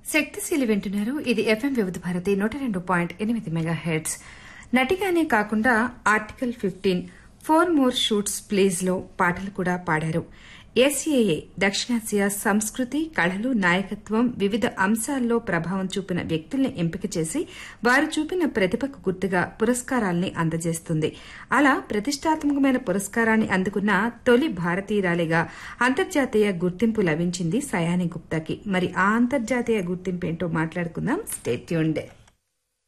శక్తిశీలి వింటున్నారు ఇది ఎఫ్ఎం వివిధ భారతి నూట రెండు పాయింట్ ఎనిమిది మెగా హెడ్స్ నటిగానే కాకుండా article fifteen four more shoots please లో పాటలు కూడా పాడారు ఎస్ఏఏ దక్షిణాసియా సంస్కృతి కళలు నాయకత్వం వివిధ అంశాల్లో ప్రభావం చూపిన వ్యక్తుల్ని ఎంపిక చేసి వారు చూపిన ప్రతిభకు గుర్తుగా పురస్కారాల్ని అందజేస్తుంది అలా ప్రతిష్టాత్మకమైన పురస్కారాన్ని అందుకున్న తొలి భారతీయురాలిగా అంతర్జాతీయ గుర్తింపు లభించింది సయాని గుప్తాకి మరి ఆ అంతర్జాతీయ గుర్తింపు ఏంటో మాట్లాడుకుందాం స్టేట్యూండ్